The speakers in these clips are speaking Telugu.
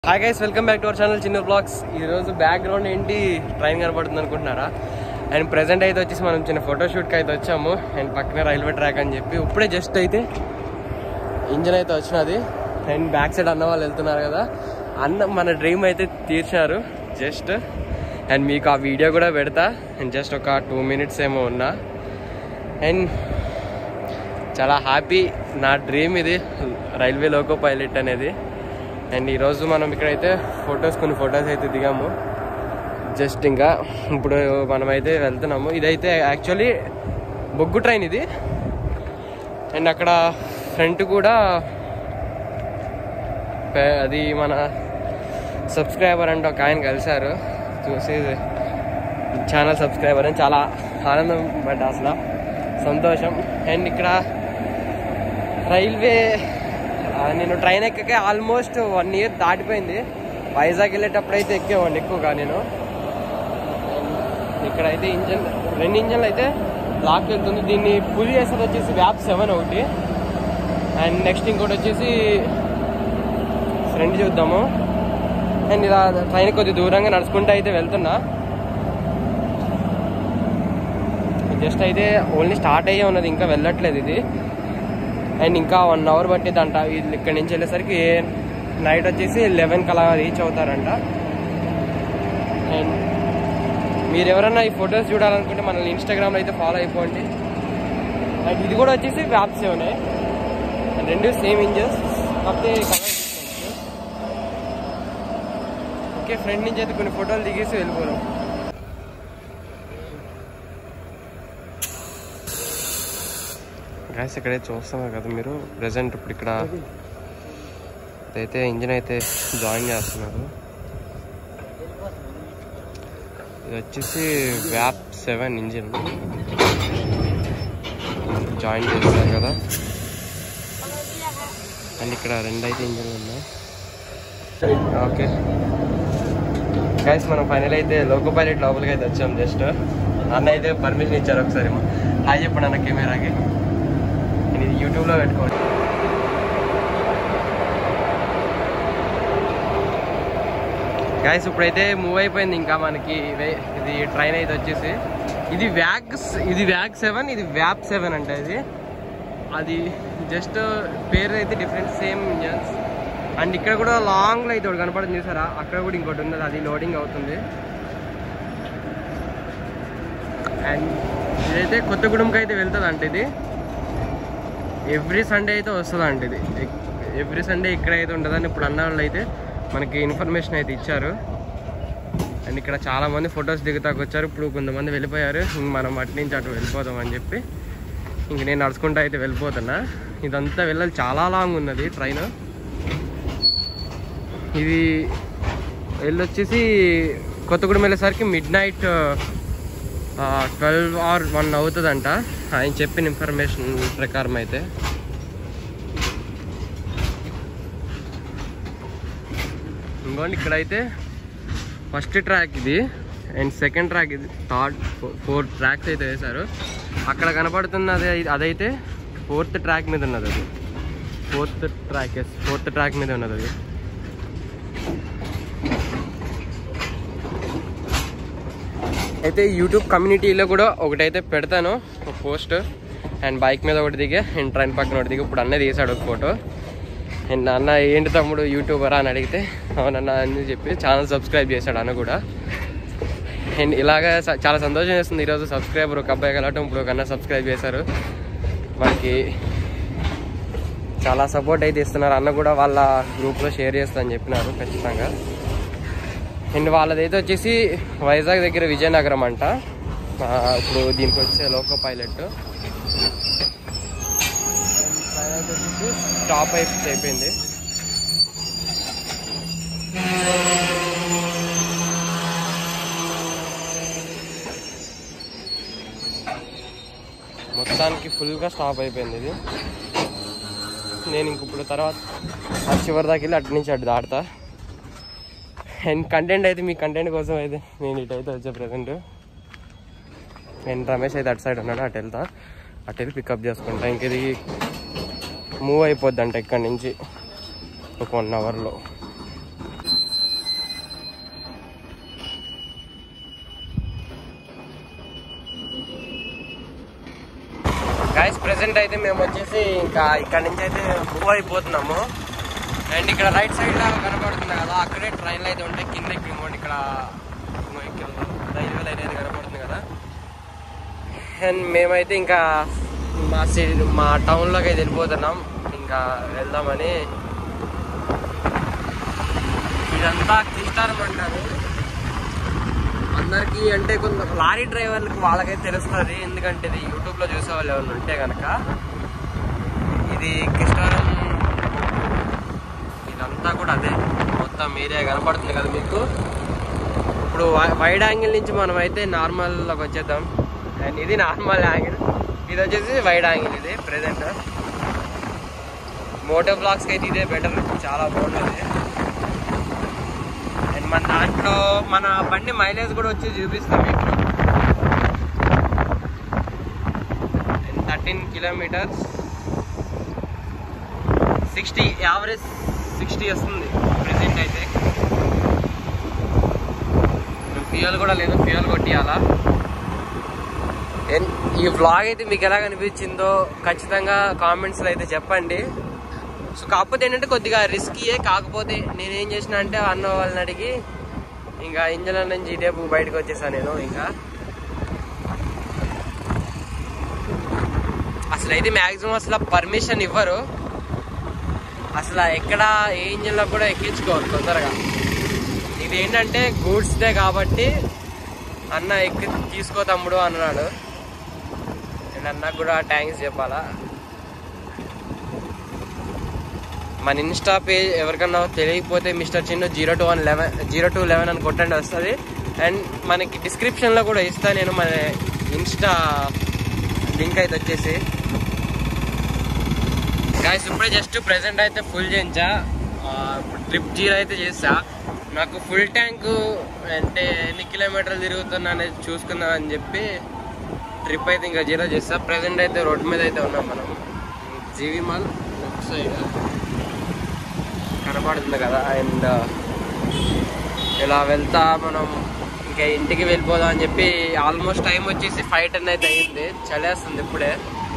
Hi guys welcome back to our channel చిన్న బ్లాగ్స్ ఈ రోజు బ్యాక్గ్రౌండ్ ఏంటి ట్రైన్ కనపడుతుంది అనుకుంటున్నారా అండ్ ప్రెసెంట్ అయితే వచ్చేసి మనం చిన్న ఫోటోషూట్కి అయితే వచ్చాము అండ్ పక్కనే రైల్వే ట్రాక్ అని చెప్పి ఇప్పుడే జస్ట్ అయితే ఇంజన్ అయితే వచ్చినది అండ్ బ్యాక్ సైడ్ అన్న వాళ్ళు వెళ్తున్నారు కదా అన్న మన డ్రీమ్ అయితే తీర్చారు జస్ట్ అండ్ మీకు ఆ వీడియో కూడా పెడతా అండ్ జస్ట్ ఒక టూ మినిట్స్ ఏమో ఉన్నా అండ్ చాలా హ్యాపీ నా డ్రీమ్ ఇది రైల్వే లోకో పైలట్ అనేది అండ్ ఈరోజు మనం ఇక్కడైతే ఫొటోస్ కొన్ని ఫొటోస్ అయితే దిగాము జస్ట్ ఇంకా ఇప్పుడు మనమైతే వెళ్తున్నాము ఇదైతే యాక్చువల్లీ బొగ్గు ట్రైన్ ఇది అండ్ అక్కడ ఫ్రంట్ కూడా పే- అది మన సబ్స్క్రైబర్ అంటే ఒక ఆయన కలిశారు చూసి ఛానల్ సబ్స్క్రైబర్ అని చాలా ఆనందం పడ్డా అసలు సంతోషం అండ్ ఇక్కడ రైల్వే ఆ, నేను ట్రైన్ ఎక్కకే ఆల్మోస్ట్ వన్ ఇయర్ దాటిపోయింది వైజాగ్ వెళ్ళేటప్పుడు అయితే ఎక్కేవాడిని ఎక్కువగా నేను ఇక్కడైతే ఇంజన్ రెండు ఇంజన్లు అయితే లాక్ వెళ్తుంది దీన్ని పులి చేసేది వచ్చేసి వ్యాప్ సెవెన్ ఒకటి అండ్ నెక్స్ట్ ఇంకోటి వచ్చేసి ఫ్రంట్ చూద్దాము అండ్ ఇలా ట్రైన్ కొద్ది దూరంగా నడుచుకుంటూ అయితే వెళ్తున్నా జస్ట్ అయితే ఓన్లీ స్టార్ట్ అయ్యే ఉన్నది ఇంకా వెళ్ళట్లేదు ఇది అండ్ ఇంకా వన్ అవర్ పట్టిద్దంట వీళ్ళు ఇక్కడి నుంచి వెళ్ళేసరికి నైట్ వచ్చేసి లెవెన్కి అలా రీచ్ అవుతారంట అండ్ మీరు ఎవరన్నా ఈ ఫొటోస్ చూడాలనుకుంటే మనల్ని ఇన్స్టాగ్రామ్లో అయితే ఫాలో అయిపోండి అండ్ ఇది కూడా వచ్చేసి వ్యాప్ సెవెన్ రెండు సేమ్ ఇంజన్స్ కాకపోతే కలర్ ఓకే ఫ్రెండ్ నుంచి అయితే కొన్ని ఫోటోలు దిగేసి వెళ్ళిపోదాం గ్యాస్ ఇక్కడైతే చూస్తున్నారు కదా మీరు ప్రెసెంట్ ఇప్పుడు ఇక్కడ అయితే ఇంజిన్ అయితే జాయిన్ చేస్తున్నారు ఇది వచ్చేసి వ్యాప్ సెవెన్ ఇంజిన్ జాయిన్ చేస్తారు కదా అండ్ ఇక్కడ రెండు అయితే ఇంజిన్లు ఉన్నాయి ఓకే గైస్ మనం ఫైనల్ అయితే లోకో పైలట్ లోపలికి అయితే వచ్చాం జస్ట్ అన్న అయితే పర్మిషన్ ఇచ్చారు ఒకసారి హాయ్ చెప్పండి అన్న కెమెరాకి నేను ఇది యూట్యూబ్లో పెట్టుకోండి గాయస్ ఇప్పుడైతే మూవ్ అయిపోయింది ఇంకా మనకి వే- ఇది ట్రైన్ అయితే వచ్చేసి ఇది వ్యాగ్ ఇది వ్యాగ్ సెవెన్ ఇది వ్యాప్ సెవెన్ అంటే ఇది అది జస్ట్ పేరు అయితే డిఫరెంట్ సేమ్ ఇంజన్స్ అండ్ ఇక్కడ కూడా లాంగ్లో అయితే ఒకటి కనపడుతుంది చూసారా అక్కడ కూడా ఇంకోటి ఉన్నది అది లోడింగ్ అవుతుంది అండ్ ఇదైతే కొత్తగూడెంకి అయితే వెళ్తుంది అంటే ఇది ఎవ్రీ సండే అయితే వస్తుంది అంటే ఇది ఎవ్రీ సండే ఇక్కడ అయితే ఉంటుందని ఇప్పుడు అన్న వాళ్ళు అయితే మనకి ఇన్ఫర్మేషన్ అయితే ఇచ్చారు అండ్ ఇక్కడ చాలా మంది ఫొటోస్ దిగుతాకు వచ్చారు ఇప్పుడు కొంతమంది వెళ్ళిపోయారు ఇంక మనం అటు నుంచి అటు వెళ్ళిపోదాం అని చెప్పి ఇంక నేను నడుచుకుంటూ అయితే వెళ్ళిపోతున్నా ఇదంతా వెళ్ళాలి చాలా లాంగ్ ఉన్నది ట్రైన్ ఇది వెళ్ళొచ్చేసి కొత్తగూడెం వెళ్ళేసరికి midnight twelve or one అవుతుందంట ఆయన చెప్పిన ఇన్ఫర్మేషన్ ప్రకారం అయితే ఇంకోండి ఇక్కడైతే ఫస్ట్ ట్రాక్ ఇది అండ్ సెకండ్ ట్రాక్ ఇది థర్డ్ ఫోర్ ట్రాక్స్ అయితే వేశారు అక్కడ కనపడుతున్నది అదైతే ఫోర్త్ ట్రాక్ మీద ఉన్నది అది ఫోర్త్ ట్రాక్ ఫోర్త్ ట్రాక్ మీద ఉన్నది అది అయితే యూట్యూబ్ కమ్యూనిటీలో కూడా ఒకటైతే పెడతాను ఒక పోస్ట్ అండ్ బైక్ మీద ఒకటి దిగే అండ్ ట్రైన్ పక్కన ఒకటి దిగి ఇప్పుడు అన్న తీసాడు ఒక ఫోటో అండ్ అన్న ఏంటి తమ్ముడు యూట్యూబరా అని అడిగితే అవునన్న అని చెప్పి ఛానల్ సబ్స్క్రైబ్ చేశాడు అన్న కూడా అండ్ ఇలాగా స- చాలా సంతోషం చేస్తుంది ఈరోజు సబ్స్క్రైబర్ ఒక అబ్బాయి కలవటం ఇప్పుడు ఒక అన్న సబ్స్క్రైబ్ చేశారు మనకి చాలా సపోర్ట్ అయితే ఇస్తున్నారు అన్న కూడా వాళ్ళ గ్రూప్లో షేర్ చేస్తా అని చెప్పినారు ఖచ్చితంగా అండ్ వాళ్ళదైతే వచ్చేసి వైజాగ్ దగ్గర విజయనగరం అంట ఆ, ఇప్పుడు దీనికి వచ్చే లోకో పైలట్ స్టాప్ అయి అయిపోయింది మొత్తానికి ఫుల్గా స్టాప్ అయిపోయింది ఇది నేను ఇంక ఇప్పుడు తర్వాత ఆ చివరి దాకా వెళ్ళి అటు నుంచి అటు దాడతా అండ్ కంటెంట్ అయితే మీ కంటెంట్ కోసం అయితే నేను ఇటు అయితే వచ్చా ప్రజెంట్ నేను రమేష్ అయితే అటు సైడ్ ఉన్నాడు అటు వెళ్తా అటు వెళ్ళి పికప్ చేసుకుంటా ఇంక ఇది మూవ్ అయిపోద్ది అంట ఇక్కడి నుంచి ఒక వన్ అవర్లో గాయస్ ప్రెసెంట్ అయితే మేము వచ్చేసి ఇంకా ఇక్కడ నుంచి అయితే మూవ్ అయిపోతున్నాము అండ్ ఇక్కడ రైట్ సైడ్ లాగా కనపడుతుంది కదా అక్కడే ట్రైన్లు అయితే ఉంటాయి కింద ఇంకోండి ఇక్కడ ఇంకో ఇక్కడ రైల్వే లైన్ అయితే కనపడుతుంది కదా అండ్ మేమైతే ఇంకా మా సిటీ మా టౌన్లోకి అయితే వెళ్ళిపోతున్నాం ఇంకా వెళ్దామని ఇదంతా కిస్టారం అంటారు అందరికీ అంటే కొంత లారీ డ్రైవర్లకు వాళ్ళకైతే తెలుస్తుంది ఎందుకంటే ఇది యూట్యూబ్లో చూసే వాళ్ళు ఎవరు ఉంటే కనుక ఇది కిస్టారం ఇదంతా కూడా అదే మొత్తం ఏరియా కనపడుతుంది కదా మీకు ఇప్పుడు వై- వైడ్ యాంగిల్ నుంచి మనం అయితే నార్మల్లోకి వచ్చేద్దాం అండ్ ఇది నార్మల్ యాంగిల్ ఇది వచ్చేసి వైడ్ యాంగిల్ ఇది ప్రెసెంట్ మోటో బ్లాగ్స్కి అయితే ఇదే బెటర్ చాలా బాగుంటుంది అండ్ మన దాంట్లో మన బండి మైలేజ్ కూడా వచ్చి చూపిస్తాం మీకు thirteen kilometres sixty average sixty వస్తుంది ప్రెసెంట్ అయితే ఫ్యూయల్ కూడా లేదు ఫ్యూయల్ కొట్టియాలా ఎన్- ఈ వ్లాగ్ అయితే మీకు ఎలా అనిపించిందో ఖచ్చితంగా కామెంట్స్లో అయితే చెప్పండి సో కాకపోతే ఏంటంటే కొద్దిగా రిస్కీయే కాకపోతే నేనేం చేసిన అంటే అన్న వాళ్ళని అడిగి ఇంకా ఇంజన్ నుంచి ఇటేపు బయటకు వచ్చేసాను నేను ఇంకా అసలు అయితే మ్యాక్సిమం అసలు పర్మిషన్ ఇవ్వరు అసలు ఎక్కడ ఏ ఇంజన్లో కూడా ఎక్కించుకోవాలి తొందరగా ఇది ఏంటంటే గూడ్స్దే కాబట్టి అన్న ఎక్కి తీసుకో తమ్ముడు అన్నాడు నేను అన్నకు కూడా థ్యాంక్స్ చెప్పాలా మన ఇన్స్టా పేజ్ ఎవరికన్నా తెలియకపోతే mister Chinnu zero two one eleven zero two eleven అని కొట్టండి వస్తుంది అండ్ మనకి డిస్క్రిప్షన్లో కూడా ఇస్తాను నేను మన ఇన్స్టా లింక్ అయితే వచ్చేసి గాయస్ ఇప్పుడే జస్ట్ ప్రెసెంట్ అయితే ఫుల్ చేయించా ట్రిప్ జీరో అయితే చేసా నాకు ఫుల్ ట్యాంక్ అంటే ఎన్ని కిలోమీటర్లు తిరుగుతున్నా అనేది చూసుకుందాం అని చెప్పి ట్రిప్ అయితే ఇంకా జీరో చేస్తా ప్రెసెంట్ అయితే రోడ్ మీద అయితే ఉన్నాం మనం జీవి మాల్ లెఫ్ట్ సైడ్ కనపడుతుంది కదా అండ్ ఇలా వెళ్తా మనం ఇంకా ఇంటికి వెళ్ళిపోదాం అని చెప్పి ఆల్మోస్ట్ టైం వచ్చేసి ఫైవ్ టెన్ అయితే అయింది చలేస్తుంది ఇప్పుడే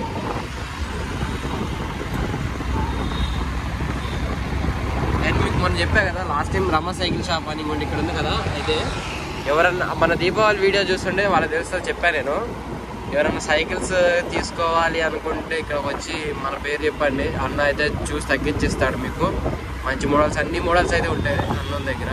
అండ్ మీకు మొన్న చెప్పా కదా last time Rama cycle shop అని ఇంకోటి ఇక్కడ ఉంది కదా అయితే ఎవరన్నా మన దీపావళి వీడియో చూస్తుంటే వాళ్ళ తెలుస్తుంది చెప్పాను నేను ఎవరైనా సైకిల్స్ తీసుకోవాలి అనుకుంటే ఇక్కడ వచ్చి మన పేరు చెప్పండి అన్న అయితే చూసి తగ్గించిస్తాడు మీకు మంచి మోడల్స్ అన్ని మోడల్స్ అయితే ఉంటాయి అన్న దగ్గర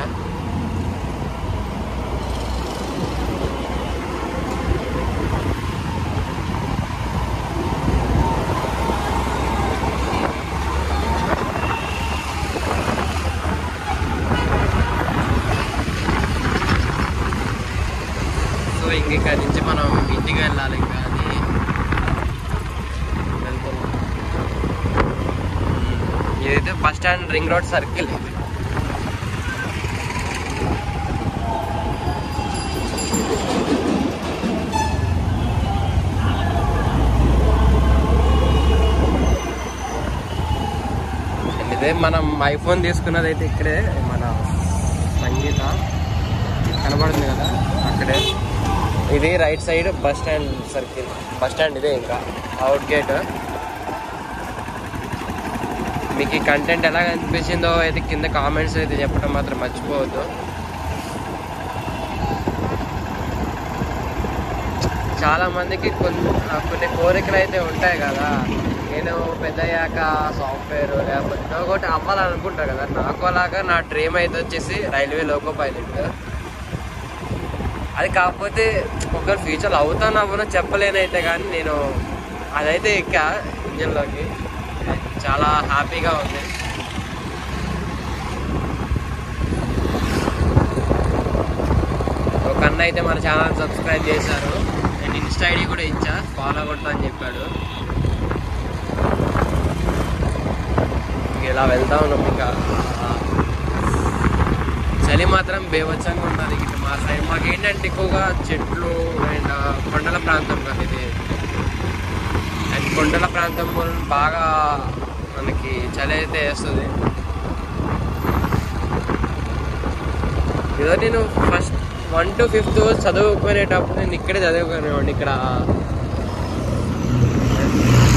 సో ఇంక ఇక్కడ నుంచి మనం ఇంటికి వెళ్ళాలి ఇంకా అని వెళ్తున్నాం ఇదైతే bus stand ring road circle ఇది ఇదే మనం ఐఫోన్ తీసుకున్నది అయితే ఇక్కడే మన సంగీత కనబడుతుంది కదా అక్కడే ఇది right side bus stand circle bus stand ఇదే ఇంకా అవుట్ గేట్ మీకు ఈ కంటెంట్ ఎలా అనిపించిందో అయితే కింద కామెంట్స్ అయితే చెప్పడం మాత్రం మర్చిపోవద్దు చాలా మందికి కొన్ని కొన్ని కోరికలు అయితే ఉంటాయి కదా నేను పెద్దయ్యాక సాఫ్ట్వేర్ లేకపోతే ఏదో ఒకటి అవ్వాలనుకుంటా కదా నాకు అలాగా నా డ్రీమ్ అయితే వచ్చేసి రైల్వే లోకో పైలట్ అది కాకపోతే ఒక ఫ్యూచర్ అవుతాను అవ్వనో చెప్పలేనైతే కానీ నేను అదైతే ఎక్కా ఇంజన్లోకి చాలా హ్యాపీగా ఉంది ఒక అన్న అయితే మన ఛానల్ సబ్స్క్రైబ్ చేశారు నేను ఇన్స్టా ఐడి కూడా ఇచ్చా ఫాలో కొట్టా అని చెప్పాడు ఇంక ఇలా వెళ్తా ఉన్నాం ఇంకా చలి మాత్రం బేవచ్చంగా ఉన్నది ఇటు మా సైడ్ మాకు ఏంటంటే ఎక్కువగా చెట్లు అండ్ కొండల ప్రాంతం కదా ఇది అండ్ కొండల ప్రాంతం వల్ల బాగా మనకి చలి అయితే వేస్తుంది ఏదో నేను ఫస్ట్ వన్ టు ఫిఫ్త్ చదువుకునేటప్పుడు నేను ఇక్కడే చదువుకునేవాడిని ఇక్కడ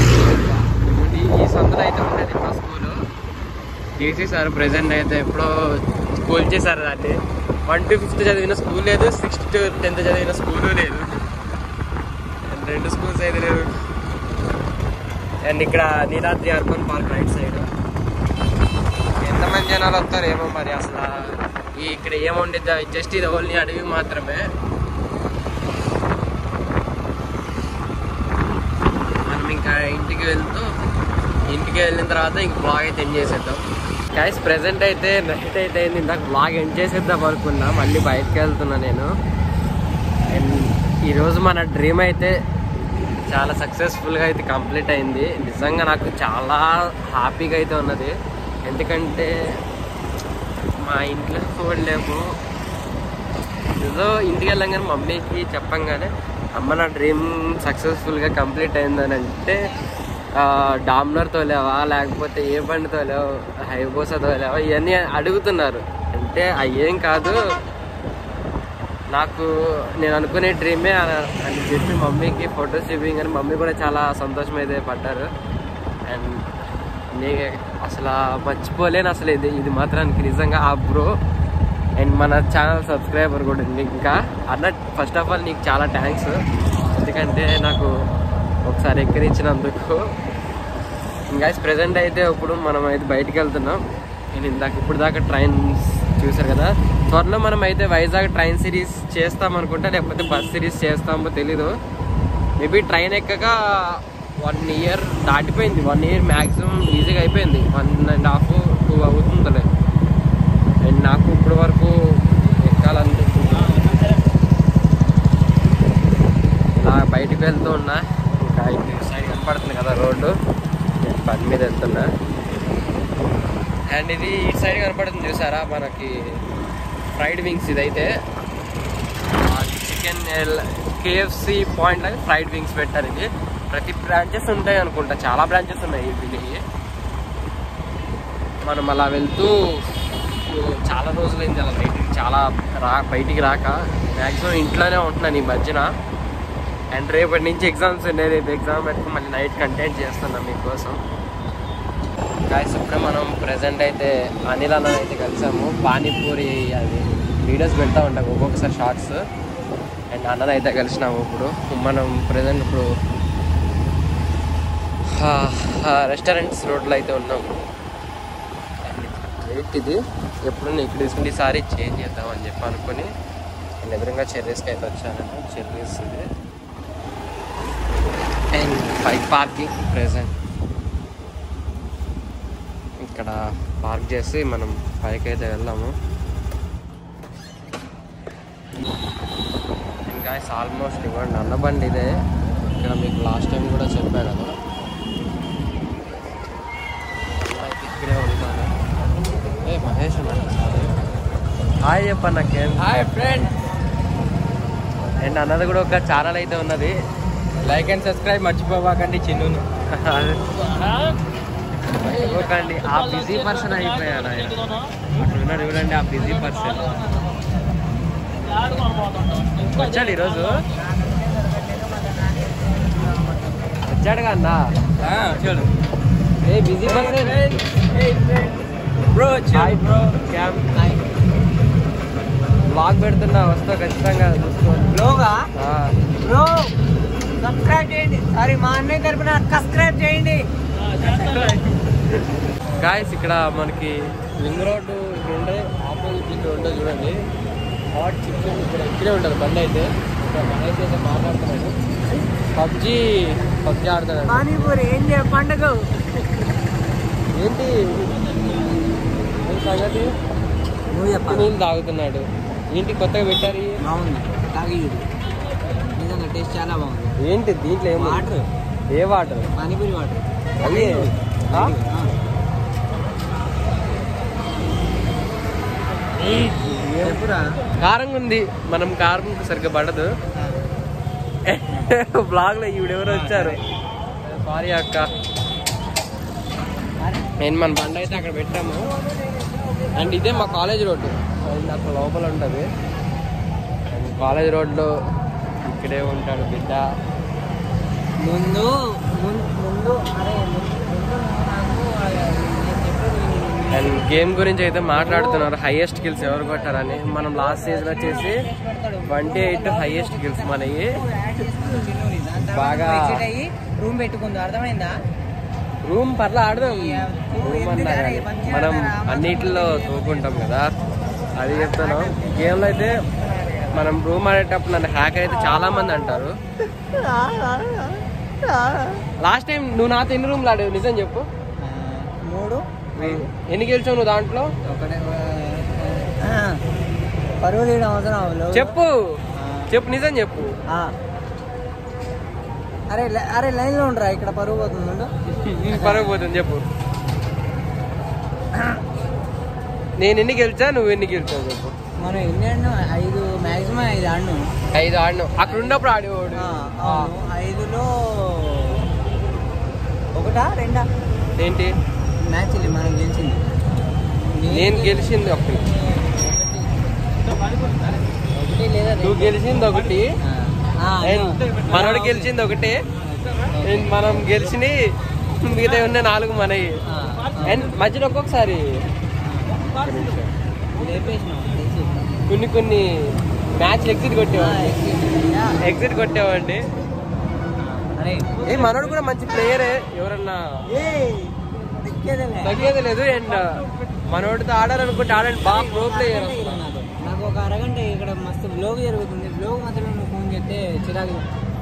ఈ సందులో అయితే ఉండేది మా స్కూలు తీసేసారు ప్రెసెంట్ అయితే ఎప్పుడో స్కూల్ చేశారు దాన్ని వన్ టు ఫిఫ్త్ చదివిన స్కూల్ లేదు సిక్స్త్ టు టెన్త్ చదివిన స్కూలు లేదు And రెండు స్కూల్స్ అయితే లేవు అండ్ ఇక్కడ Neeladri urban park right side ఎంతమంది జనాలు వస్తారు ఏమో మరి అసలు ఈ ఇక్కడ ఏముండిద్దా జస్ట్ ఇది ఓన్లీ అడవి మాత్రమే మనం ఇంకా ఇంటికి వెళ్తూ ఇంటికి వెళ్ళిన తర్వాత ఇంక బ్లాగ్ అయితే ఎండ్ చేసేద్దాం గైస్ ప్రెసెంట్ అయితే నైట్ అయితే అయింది ఇందాక బ్లాగ్ ఎండ్ చేసేద్దాం అనుకున్నా మళ్ళీ బయటకు వెళ్తున్నా నేను అండ్ ఈరోజు మన డ్రీమ్ అయితే చాలా సక్సెస్ఫుల్గా అయితే కంప్లీట్ అయింది నిజంగా నాకు చాలా హ్యాపీగా అయితే ఉన్నది ఎందుకంటే మా ఇంట్లో ఫోన్ లేవు ఏదో ఇంటికి వెళ్ళంగానే మమ్మీకి చెప్పంగానే అమ్మ నా డ్రీమ్ సక్సెస్ఫుల్గా కంప్లీట్ అయిందని అంటే డామ్నర్ తోలేవా లేకపోతే ఏ బండి తోలేవు హైబోసా తోలేవా ఇవన్నీ అడుగుతున్నారు అంటే అయ్యేం కాదు నాకు నేను అనుకునే డ్రీమే అని అని చెప్పి మమ్మీకి ఫొటోస్ చూపించగానే మమ్మీ కూడా చాలా సంతోషం అయితే పడ్డారు అండ్ నీ అసలు మర్చిపోలేను అసలు ఇది ఇది మాత్రానికి నిజంగా ఆ బ్రో అండ్ మన ఛానల్ సబ్స్క్రైబర్ కూడా ఉంది ఇంకా అన్న ఫస్ట్ ఆఫ్ ఆల్ నీకు చాలా థ్యాంక్స్ ఎందుకంటే నాకు ఒకసారి ఎక్కరించినందుకు ఇంకా ప్రెసెంట్ అయితే ఇప్పుడు మనం అయితే బయటికి వెళ్తున్నాం నేను ఇందాక ఇప్పుడు దాకా ట్రైన్స్ చూసారు కదా త్వరలో మనం అయితే వైజాగ్ ట్రైన్ సిరీస్ చేస్తాం అనుకుంటా లేకపోతే బస్ సిరీస్ చేస్తామో తెలీదు మేబీ ట్రైన్ ఎక్కక వన్ ఇయర్ దాటిపోయింది వన్ ఇయర్ మ్యాక్సిమం ఈజీగా అయిపోయింది వన్ అండ్ హాఫ్ టూ అవుతుందిలే అండ్ నాకు ఇప్పుడు వరకు ఎక్కాలనిపిస్తుంది ఇలా బయటకు వెళ్తూ ఉన్నా ఇంకా ఇటు సైడ్ కనపడుతుంది కదా రోడ్డు నేను బండి మీద వెళ్తున్నా అండ్ ఇది ఇటు సైడ్ కనపడుతుంది చూసారా మనకి ఫ్రైడ్ వింగ్స్ ఇదైతే చికెన్ కేఎఫ్సి పాయింట్ లాగా ఫ్రైడ్ వింగ్స్ పెట్టారు ఇది ప్రతి బ్రాంచెస్ ఉంటాయి అనుకుంటా చాలా బ్రాంచెస్ ఉన్నాయి వీటికి మనం అలా వెళ్తూ చాలా రోజులైంది అలా బయటికి చాలా రా బయటికి రాక మ్యాక్సిమం ఇంట్లోనే ఉంటున్నాను ఈ మధ్యన అండ్ రేపటి నుంచి ఎగ్జామ్స్ ఉన్నాయి రేపు ఎగ్జామ్ పెట్టుకుని మళ్ళీ నైట్ కంటెంట్ చేస్తున్నాం మీకోసం గాయస్ ఇప్పుడే మనం ప్రజెంట్ అయితే అనిల్ అన్న అయితే కలిసాము పానీపూరి అది వీడియోస్ పెడతా ఉంటాం ఒక్కొక్కసారి షార్ట్స్ అండ్ అన్నది అయితే కలిసినాము ఇప్పుడు మనం ప్రజెంట్ ఇప్పుడు రెస్టారెంట్స్ రోడ్లో అయితే ఉన్నాము రేట్ ఇది ఎప్పుడు ఇక్కడ తీసుకుంటే ఈసారి చేంజ్ చేద్దాం అని చెప్పి అనుకుని నేను ఎదురుగా చెర్రీస్కి అయితే వచ్చాను చెర్రీస్ ఇది అండ్ బైక్ పార్కింగ్ ప్రెసెంట్ ఇక్కడ పార్క్ చేసి మనం పైకి అయితే వెళ్దాము ఇంకా ఆల్మోస్ట్ ఇవ్వండి అన్నబండి ఇదే ఇక్కడ మీకు లాస్ట్ టైం కూడా చెప్పా కదా అయితే ఇక్కడే ఉంటాను ఏ మహేష్ ఉన్నాడు హాయ్ చెప్పండి నాకేం హాయ్ ఫ్రెండ్ అండ్ అన్నది కూడా ఒక ఛానల్ అయితే ఉన్నది లైక్ అండ్ సబ్స్క్రైబ్ మర్చిపోవాకండి చిన్నుని మర్చిపోకండి ఆ బిజీ పర్సన్ అయిపోయాను ఆయన అక్కడ ఉన్నాడు చూడండి ఆ బిజీ పర్సన్ వచ్చాడు ఈరోజు వచ్చాడుగా అన్న చూడు a busy person bro hi bro cam vlog పెడుతున్నా వస్తా ఖచ్చితంగా చూసుకోండి బ్లోగా ఆ, బ్రో సబ్స్క్రైబ్ చేయండి సారీ మా అన్నయ్య తరపున సబ్స్క్రైబ్ చేయండి గాయస్ ఇక్కడ మనకి రింగ్ రోడ్డు ఇక్కడ ఉండే ఆపోజిట్ ఇక్కడ ఉండే చూడండి హాట్ చికెన్ ఇక్కడ ఇక్కడే ఉంటుంది బండి అయితే ఇక్కడ మహేష్ అయితే మాట్లాడుతున్నాడు పబ్జి పబ్జి ఆడుతున్నాడు పానీపూరి ఏం చేయ పండుగ ఏంటి ఏం సంగతి నువ్వు చెప్పాలి నీళ్ళు తాగుతున్నాడు ఏంటి కొత్తగా పెట్టారు ఇవి? బాగుంది తాగి చూడు నిజంగా టేస్ట్ చాలా బాగుంది ఏంటి దీంట్లో ఏమో వాటర్ ఏ వాటర్ పానీపూరి వాటర్ అవి ఆ? చెప్పురా కారంగా ఉంది మనం కారం సరిగ్గా పడదు బ్లాగ్ లో ఈవిడెవరు వచ్చారు సారీ అక్క నేను మన బండి అయితే అక్కడ పెట్టాము అండ్ ఇదే మా కాలేజ్ రోడ్డు అండ్ అక్కడ లోపల ఉంటుంది అండ్ కాలేజ్ రోడ్లో ఇక్కడే ఉంటాడు బిడ్డ ముందు ముం- ముందు అరే ముందు ముందు అండ్ గేమ్ గురించి అయితే మాట్లాడుతున్నారు హైయెస్ట్ కిల్స్ ఎవరు కొట్టారని మనం లాస్ట్ సీజన్ వచ్చేసి ట్వంటీ ఎయిట్ హైయెస్ట్ కిల్స్ మనవి బాగా రూమ్ పెట్టుకుంది అర్థమైందా రూమ్ పర్ల ఆడదాం రూమ్ అన్నా కానీ మనం అన్నిటిలో తోకుంటాం కదా అది చెప్తాను గేమ్లో అయితే మనం రూమ్ ఆడేటప్పుడు నన్ను హ్యాక్ అయితే చాలా మంది అంటారు లాస్ట్ టైం నువ్వు నాతో ఎన్ని రూమ్లు ఆడావు నిజం చెప్పు మూడు ఎన్ని గెలిచావు నువ్వు దాంట్లో ఒకటే పరువు తీయడం అవసరం అవ్వలేదు. చెప్పు చెప్పు నిజం చెప్పు ఆ. అరే లై- అరే లైన్ లో ఉండరా ఇక్కడ పరువు పోతుంది ఉండు. పరగపోతుంది చెప్పు నేను ఎన్ని గెలిచా నువ్వు ఎన్ని గెలిచావు చెప్పు మనం ఎన్ని ఆడినాం ఐదు మాక్సిమం ఐదు ఆడినాం ఐదు ఆడినావు అక్కడ ఉన్నప్పుడు ఆడేవాడు ఆ, అవును. ఐదులో ఒకటా రెండా ఏంటి మ్యాచ్ ఇది మనం గెలిచింది నేను గెలిచింది ఒకటి ఒకటి లేదా నువ్వు గెలిచింది ఒకటి ఆ, అండ్ మనోడు గెలిచింది ఒకటి అండ్ మనం గెలిచిన మిగతా ఉన్న నాలుగు మనవి ఆ, ఆ. అండ్ మధ్యలో ఒక్కొక్కసారి లేపేసినాం తెలిసి. కొన్ని కొన్ని మ్యాచ్ ఎగ్జిట్ ఆ, కొట్టేవాడి యా. ఎగ్జిట్ కొట్టేవాడి అరే ఏ మనోడు కూడా మంచి ప్లేయరే ఎవరన్నా ఏయ్, దిక్కేదేలే. తగ్గేది లేదు అండ్ మనోడితో ఆడాలనుకుంటే ఆడండి బాగా ప్రో ప్లేయర్ అరగంట ఇలా నాకు. నాకు ఒక అరగంట ఇక్కడ మస్తు బ్లోగ్ జరుగుతుంది బ్లోగ్ మాత్రం నువ్వు ఫోన్ చేస్తే చిరాకు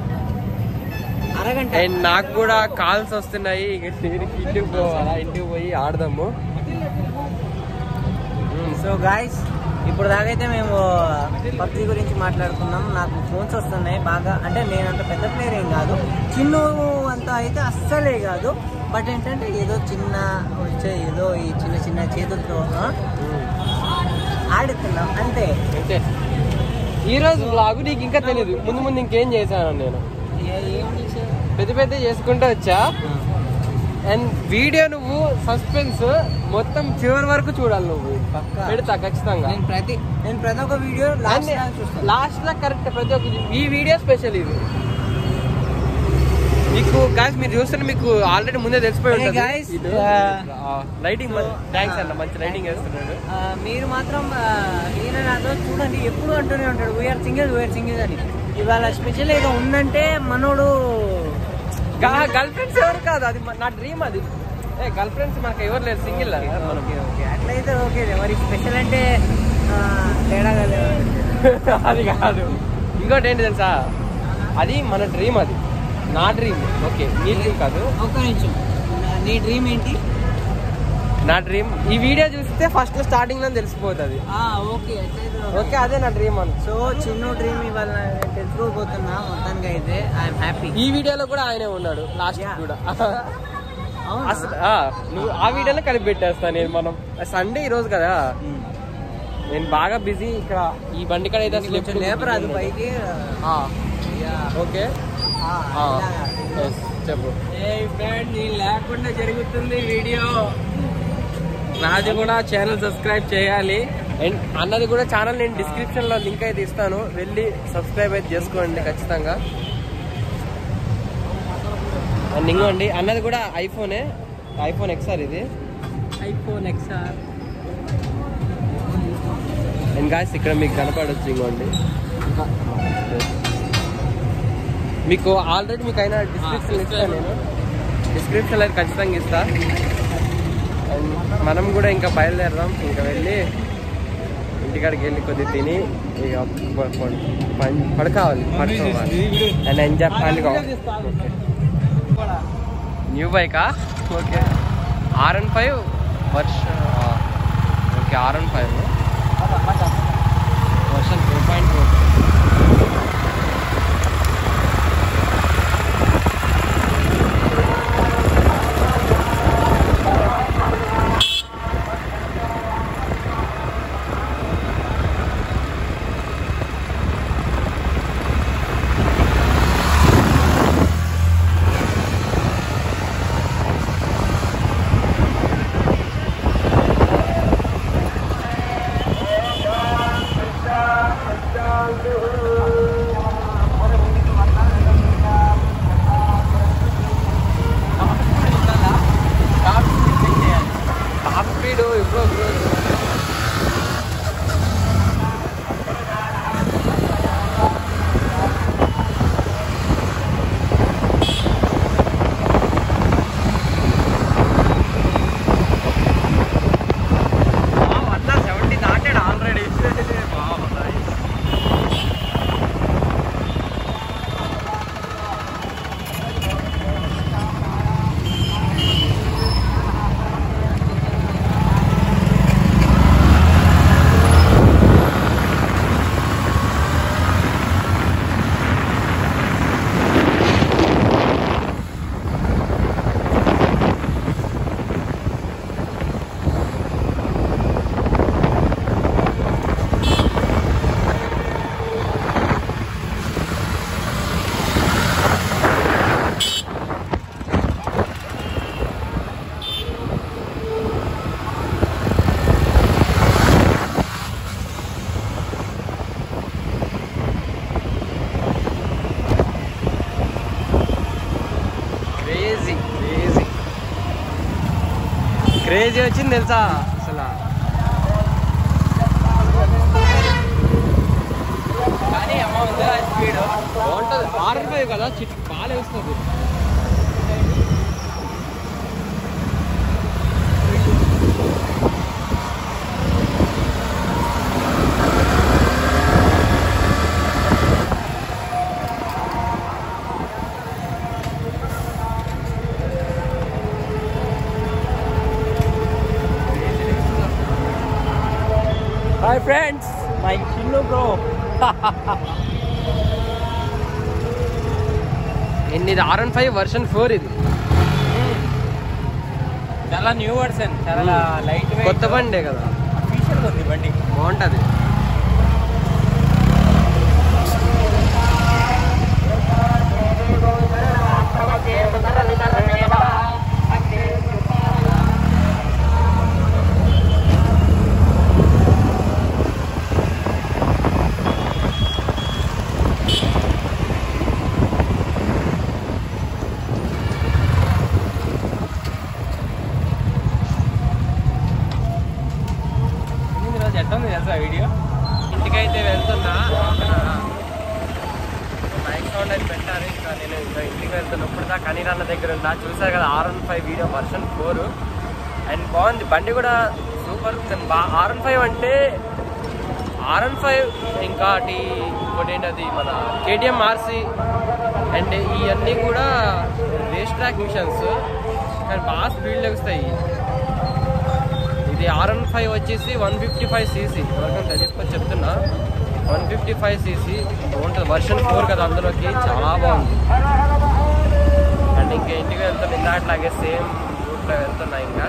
అరగంట అండ్ నాకు కూడా కాల్స్ వస్తున్నాయి ఇక దీనికి ఇంటికి పోవాలా ఇంటికి పోయి ఆడదాము సో గాయస్ ఇప్పుడు దాకైతే మేము పబ్జి గురించి మాట్లాడుకున్నాం నాకు ఫోన్స్ వస్తున్నాయి బాగా అంటే నేను అంత పెద్ద ప్లేయర్ ఏం కాదు చిన్న అంత అయితే అస్సలే కాదు బట్ ఏంటంటే ఏదో చిన్న వచ్చే ఏదో ఈ చిన్న చిన్న చేతులతో ఆ, ఆడుతున్నాం అంతే అంతే ఈ రోజు బ్లాగ్ నీకు ఇంకా తెలియదు ముందు ముందు ఇంకేం చేశాను నేను ఏ- ఏం చేసావు? పెద్ద పెద్ద చేసుకుంటూ వచ్చా అండ్ వీడియో నువ్వు సస్పెన్స్ మొత్తం చివరి వరకు చూడాలి నువ్వు పక్కా. పెడతా ఖచ్చితంగా నేను ప్రతి నేను ప్రతి ఒక్క వీడియో లాస్ట్ దాకా చూస్తాను లాస్ట్ లో కరెక్ట్ ప్రతి ఒక్క ఈ వీడియో స్పెషల్ ఇది మీకు గాయస్ మీరు చూస్తుంటే మీకు ఆల్రెడీ ముందే తెలిసిపోయి Hey ఉంటుంది guys, ఇది. uh, ఆ, లైటింగ్ so, థ్యాంక్స్ uh, అన్న మంచి లైటింగ్ వేస్తున్నాడు ఆ, మీరు మాత్రం ఆ, ఈయన నాతో చూడండి ఎప్పుడు అంటూనే ఉంటాడు వీఆర్ సింగిల్ వీఆర్ సింగిల్ అని ఇవాళ స్పెషల్ ఏదో ఉందంటే మనోడు గర్ల్ ఫ్రెండ్స్ ఎవరు కాదు అది మ- నా డ్రీమ్ అది ఏ గర్ల్ ఫ్రెండ్స్ మనకు ఎవరు లేరు సింగిల్ మనం ఓకే ఓకే అట్లయితే ఓకే మరి స్పెషల్ అంటే ఆ, తేడా కదా అది కాదు ఇంకోటి ఏంటి తెలుసా అది మన డ్రీమ్ అది నా డ్రీమ్ ఓకే నీ డ్రీమ్ కాదు ఒక్క నిమిషం నా- నీ డ్రీమ్ ఏంటి నా డ్రీమ్ ఈ వీడియో చూస్తే ఫస్ట్ స్టార్టింగ్ లో తెలిసిపోతుంది ఆ, ఓకే అట్లయితే ఓకే. ఓకే అదే నా డ్రీమ్ అని సో చిన్న డ్రీమ్ ఇవాళ నేను తెలుసుకోబోతున్నా మొత్తానికి అయితే ఐఎమ్ హ్యాపీ ఈ వీడియోలో కూడా ఆయనే ఉన్నాడు లాస్ట్ Yeah. కూడా అవునా? అసలు ఆ, నువ్వు ఆ వీడియోలో కలిపి పెట్టేస్తా నేను మనం సండే ఈ రోజు కదా ఉమ్. నేను బాగా బిజీ ఇక్కడ ఈ బండి కాడ అయితే అసలు కొంచెం ఎప్పుడు లేపరాదు busy పైకి ఆ, యా. ఓకే ఆ, ఆ, ఇలాగా. yes, చెప్పు లేకుండా జరుగుతుంది వీడియో రాజు కూడా ఛానల్ సబ్స్క్రైబ్ చేయాలి అండ్ అన్నది కూడా ఛానల్ నేను డిస్క్రిప్షన్ లో లింక్ అయితే ఇస్తాను వెళ్ళి సబ్స్క్రైబ్ అయితే చేసుకోండి ఖచ్చితంగా అండ్ ఇంకోండి అన్నది కూడా ఐఫోనే ఐఫోన్ ఎక్స్ఆర్ ఇది ఐఫోన్ ఎక్స్ఆర్ అండ్ గాయస్ ఇక్కడ మీకు కనపడొచ్చు ఇంకోండి మీకు ఆల్రెడీ మీకు అయినా డిస్క్రిప్షన్ ఇస్తాను నేను డిస్క్రిప్షన్ అయితే ఖచ్చితంగా ఇస్తా అండ్ మనం కూడా ఇంకా బయలుదేరదాం ఇంకా వెళ్ళి ఇంటికాడికి వెళ్ళి కొద్దిగా తిని ఇక ప- ప- పం- పడుకోవాలి పడుకోవాలి అండ్ ఎంజాయ్ పండుగ న్యూ బైకా ఓకే ఆర్ అండ్ ఫైవ్ వర్ష okay R and five version two point four crazy వచ్చింది తెలుసా అసలు కానీ అమ్మ ఉందా స్పీడ్ బాగుంటుంది ఆరు ఫైవ్ కదా చిట్ బాగా వేస్తుంది hi friends my Chinnu bro ఎన్ని ఇది R one five version four ఇది చాలా న్యూ వర్షన్ చాలా లైట్ కొత్త బండే కదా ఫీచర్ ఉంది బండి బాగుంటుంది ఈ రోజు ఎట్లా ఉంది తెలుసా వీడియో ఇంటికైతే వెళ్తున్నా మైక్ సౌండ్ అని పెట్టారు ఇంకా నేను ఇంకా ఇంటికి వెళ్తున్నప్పుడు దాకా అనిరన్న దగ్గర ఉన్నా చూసారు కదా R one five video version four and బాగుంది బండి కూడా సూపర్ ఆర్ వన్ ఫైవ్ అంటే ఆర్ వన్ ఫైవ్ ఇంకా అటు ఇంకోటి ఏంటది మన కేటీఎం ఆర్సీ అండ్ ఇవన్నీ కూడా రేస్ ట్రాక్ మిషన్స్ కానీ బాగా స్పీడ్ వస్తాయి ఇది ఆర్ వన్ ఫైవ్ వచ్చేసి వన్ ఫిఫ్టీ ఫైవ్ సీసీ ఎవరికైనా తెలియకపోతే చెప్తున్నా వన్ ఫిఫ్టీ ఫైవ్ సీసీ బాగుంటుంది వర్షన్ ఫోర్ కదా అందులోకి చాలా బాగుంది అండ్ ఇంకా ఇంటికి వెళ్తున్నా ఇందాట్లాగే సేమ్ రూట్లో వెళ్తున్నా ఇంకా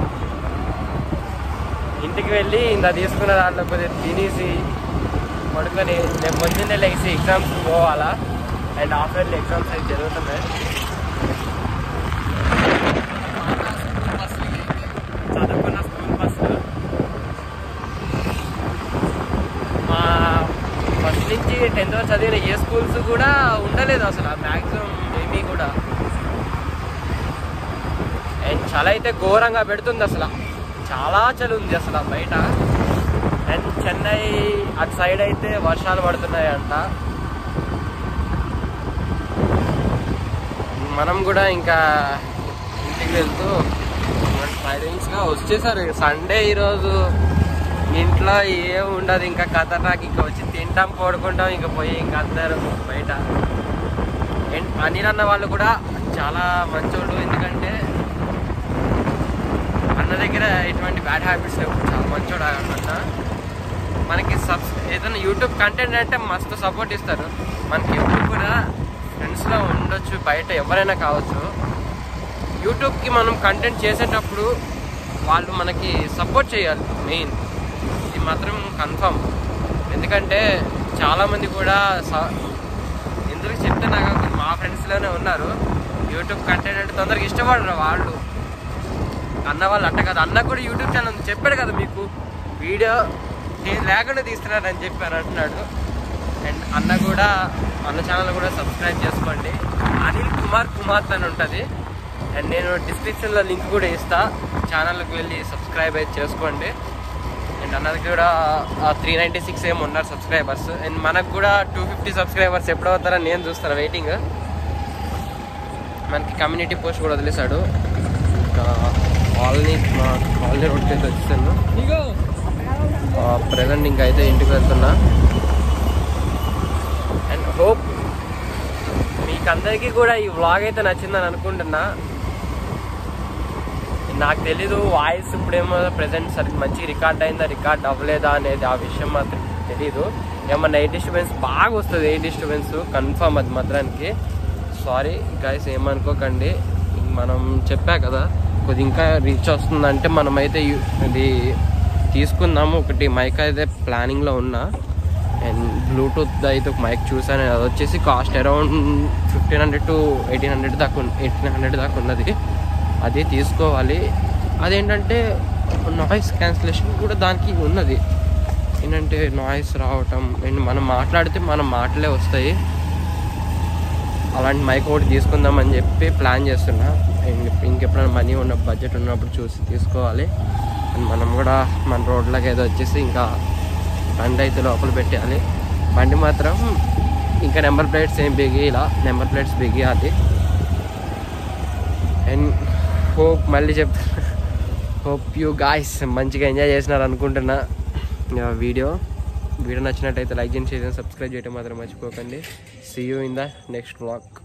ఇంటికి వెళ్ళి ఇంత తీసుకున్న దాంట్లో కొద్దిగా తినేసి పడుకొని రేపు పొద్దున్నే లేచి ఎగ్జామ్స్కి పోవాలా అండ్ హాఫ్ ఇయర్లీ ఎగ్జామ్స్ అయితే జరుగుతున్నాయి చదువుకున్న స్కూల్ బస్సు మా ఫస్ట్ నుంచి టెన్త్ వరకు చదివిన ఏ స్కూల్స్ కూడా ఉండలేదు అసలు మ్యాక్సిమం ఏమీ కూడా అండ్ చలి అయితే ఘోరంగా పెడుతుంది అసలు చాలా చలి ఉంది అసలు బయట అండ్ చెన్నై అటు సైడ్ అయితే వర్షాలు పడుతున్నాయంట మనం కూడా ఇంకా ఇంటికి వెళ్తూ సైలెన్స్గా వచ్చేసారు సండే ఈరోజు ఇంట్లో ఏం ఉండదు ఇంకా ఖతర్నాక్ ఇంకా వచ్చి తింటాం పడుకుంటాం ఇంకా పోయి ఇంకా అందరు బయట అండ్ అనిల్ అన్న వాళ్ళు కూడా చాలా మంచోడు ఎందుకంటే అన్న దగ్గర ఎటువంటి బ్యాడ్ హ్యాబిట్స్ లేవు చాలా మంచోడు అన్న మనకి సబ్స్ ఏదైనా యూట్యూబ్ కంటెంట్ అంటే మస్తు సపోర్ట్ ఇస్తారు మనకి ఎప్పుడు కూడా ఫ్రెండ్స్లో ఉండొచ్చు బయట ఎవరైనా కావచ్చు యూట్యూబ్కి మనం కంటెంట్ చేసేటప్పుడు వాళ్ళు మనకి సపోర్ట్ చేయాలి మెయిన్ ఇది మాత్రం కన్ఫర్మ్ ఎందుకంటే చాలామంది కూడా స- ఎందుకు చెప్తే నాకు మా ఫ్రెండ్స్లోనే ఉన్నారు యూట్యూబ్ కంటెంట్ అంటే తొందరగా ఇష్టపడరు వాళ్ళు అన్న వాళ్ళు అట్ట కదా అన్న కూడా యూట్యూబ్ ఛానల్ ఉంది. చెప్పాడు కదా మీకు వీడియో నేను లేకుండా తీస్తున్నానని చెప్పారు అంటున్నాడు అండ్ అన్న కూడా అన్న ఛానల్ కూడా సబ్స్క్రైబ్ చేసుకోండి అనిల్ కుమార్ కుమార్ అని ఉంటుంది అండ్ నేను డిస్క్రిప్షన్లో లింక్ కూడా ఇస్తా ఛానల్కి వెళ్ళి సబ్స్క్రైబ్ అయితే చేసుకోండి అండ్ అన్నది కూడా త్రీ నైంటీ సిక్స్ ఏమి ఉన్నారు సబ్స్క్రైబర్స్ అండ్ మనకు కూడా టూ ఫిఫ్టీ సబ్స్క్రైబర్స్ ఎప్పుడు అవుతారని నేను చూస్తాను వెయిటింగ్ మనకి కమ్యూనిటీ పోస్ట్ కూడా వదిలేశాడు ఇంకా కాలనీ మా కాలనీ రోడ్కి అయితే వచ్చేసాను నీకు ప్రజెంట్ ఇంకా అయితే ఇంటికి వెళ్తున్నా అండ్ హోప్ మీకు అందరికీ కూడా ఈ వ్లాగ్ అయితే నచ్చిందని అనుకుంటున్నా నాకు తెలీదు వాయిస్ ఇప్పుడేమో ప్రెసెంట్ సరి మంచి రికార్డ్ అయిందా రికార్డ్ అవ్వలేదా అనేది ఆ విషయం మాత్రం తెలీదు ఏమన్నా ఎయిర్ డిస్టర్బెన్స్ బాగా వస్తుంది ఎయిర్ డిస్టర్బెన్స్ కన్ఫర్మ్ అది మాత్రానికి సారీ గైస్ ఏమనుకోకండి మనం చెప్పా కదా కొద్ది ఇంకా రీచ్ వస్తుందంటే మనమైతే యు- ఇది తీసుకుందాము ఒకటి మైక్ అయితే ప్లానింగ్లో ఉన్నా అండ్ బ్లూటూత్ అయితే ఒక మైక్ చూసాను అది వచ్చేసి cost around fifteen hundred to eighteen hundred దాకా ఎయిటీన్ హండ్రెడ్ దాకా ఉన్నది అది తీసుకోవాలి అదేంటంటే నాయిస్ క్యాన్సిలేషన్ కూడా దానికి ఉన్నది ఏంటంటే నాయిస్ రావటం అండ్ మనం మాట్లాడితే మన మాటలే వస్తాయి అలాంటి మైక్ ఒకటి తీసుకుందాం అని చెప్పి ప్లాన్ చేస్తున్నా అండ్ ఇంకెప్పుడైనా మనీ ఉన్న బడ్జెట్ ఉన్నప్పుడు చూసి తీసుకోవాలి అండ్ మనం కూడా మన రోడ్లకి ఏదో వచ్చేసి ఇంకా బండి అయితే లోపల పెట్టేయాలి బండి మాత్రం ఇంకా నెంబర్ ప్లేట్స్ ఏం బిగి ఇలా నెంబర్ ప్లేట్స్ బిగియాలి అండ్ హోప్ మళ్ళీ చెప్ హోప్ యూ గాయస్ మంచిగా ఎంజాయ్ చేసినారు అనుకుంటున్నా ఆ వీడియో వీడియో నచ్చినట్టయితే లైక్ చేయండి షేర్ చేయండి సబ్స్క్రైబ్ చేయడం మాత్రం మర్చిపోకండి see you in the next blog